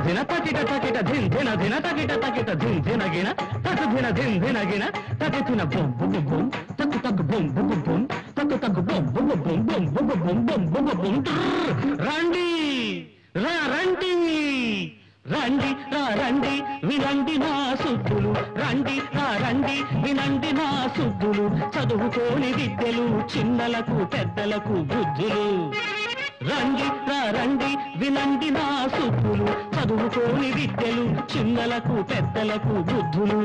ధిన తకిట తకిట ధిన్ ధిన ధిన తకిట తకిట ధిన్ ధిన గిన తక ధిన ధిన్ ధిన గిన తక ధిన బొం బొం బొం తకు తకు బొం బొం బొం తకు తకు బొం బొం బొం బొం బొం బొం బొం బొం బొం రండి రా రండి రండి రా రండి వినండి నా సుద్దులు రండి రా రండి వినండి నా సుద్దులు చదువుకోని విద్యలు చిన్నలకు పెద్దలకు బుద్ధులు రండి రా రండి వినండి నా సుద్దులు చదువుకోని విద్యలు చిన్నలకు పెద్దలకు బుద్ధులు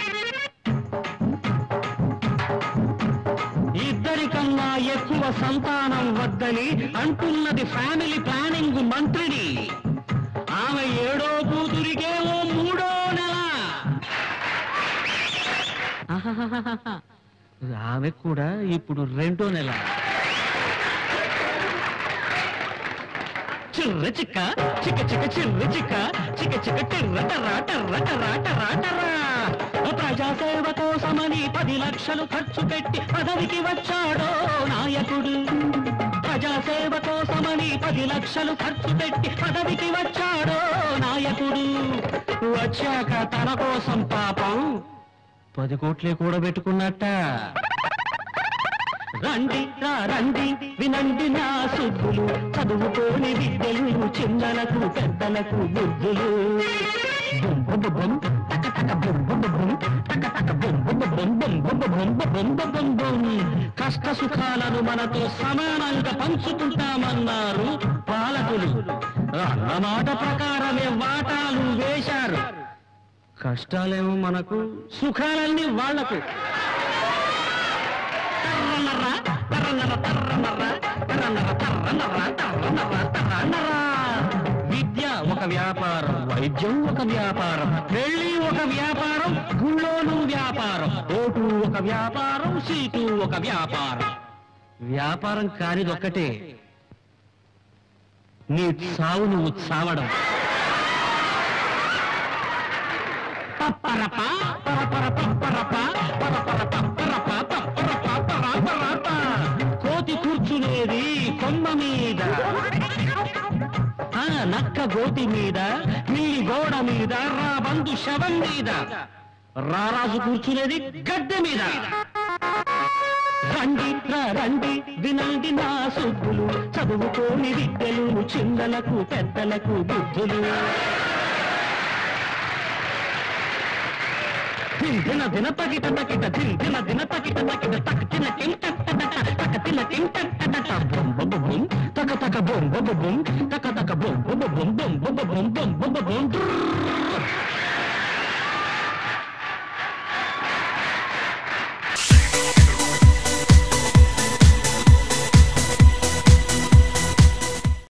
ఇద్దరికన్నా ఎక్కువ సంతానం వద్దని అంటున్నది ఫ్యామిలీ ప్లానింగ్ మంత్రిని ఆమె ఏడో కూతురికేమో మూడో నెల ఆహాహాహాహా. ఆమె కూడా ఇప్పుడు రెండో నెల చిర్ర చిక్క చిక్క చిక్క చిర్ర చిక్క చిక్క చిక్క టిర్ర టర్రా టర్ర టర్రా టర్రా టర్రా ప్రజాసేవ కోసమని పది లక్షలు ఖర్చు పెట్టి పదవికి వచ్చాడో నాయకుడు ప్రజాసేవ కోసమని పది లక్షలు ఖర్చు పెట్టి పదవికి వచ్చాడో నాయకుడు వచ్చాక తన కోసం పాపం పది కోట్లే కూడబెట్టుకున్నట్ట రండి రా రండి వినండి నా సుద్దులు చదువుకోని విద్యలు చిన్నలకు పెద్దలకు బుద్ధులు బొం బొం బొం, టక టక బొం బొం బొం, టక టక బొం బొం బొం బొం బొం బొం బొం బొం బొం బొం. కష్ట సుఖాలను మనతో సమానంగా పంచుకుంటామన్నారు పాలకులు అన్న మాట ప్రకారమే వాటాలు వేశారు కష్టాలేమో మనకు సుఖాలన్నీ వాళ్లకు తర్రన్నర్ర, తర్రన్నర్ర, తర్రన్నర్ర, తర్రన్నర్ర, తర్రన్నర్ర, తర్రన్నర్ర, తర్రన్నర్ర. విద్య ఒక వ్యాపారం వైద్యం ఒక వ్యాపారం పెళ్లి ఒక వ్యాపారం గుళ్ళోను వ్యాపారం ఓటు ఒక వ్యాపారం సీటు ఒక వ్యాపారం వ్యాపారం కానిదొక్కటే నీ సావు నువ్వు చావడం పప్పరప, పరపర పప్పరప, పరపర పప్పరప, పప్పరప, పరపరప. కోతి కూర్చునేది కొమ్మ మీద ఆ నక్క గోతి మీద మీ గోడ మీద రా బంధు శవం మీద రారాజు కూర్చునేది గద్దె మీద రండి రా రండి వినండి నా సుద్దులు చదువుకోని విద్యలు చిన్నలకు పెద్దలకు బుద్ధులు ధిన్ ధిన ధిన తగిట తగిట ధిన్ ధిన ధిన తగిట తగిట తక తిన టిం టక్ టక టక తక తిన టిం టక్ టక టక బొం బొం బొం తక తక బొం బొం బొం తక తక బొం బొం బొం బొం బొం బొం బొం బొం బొం బొం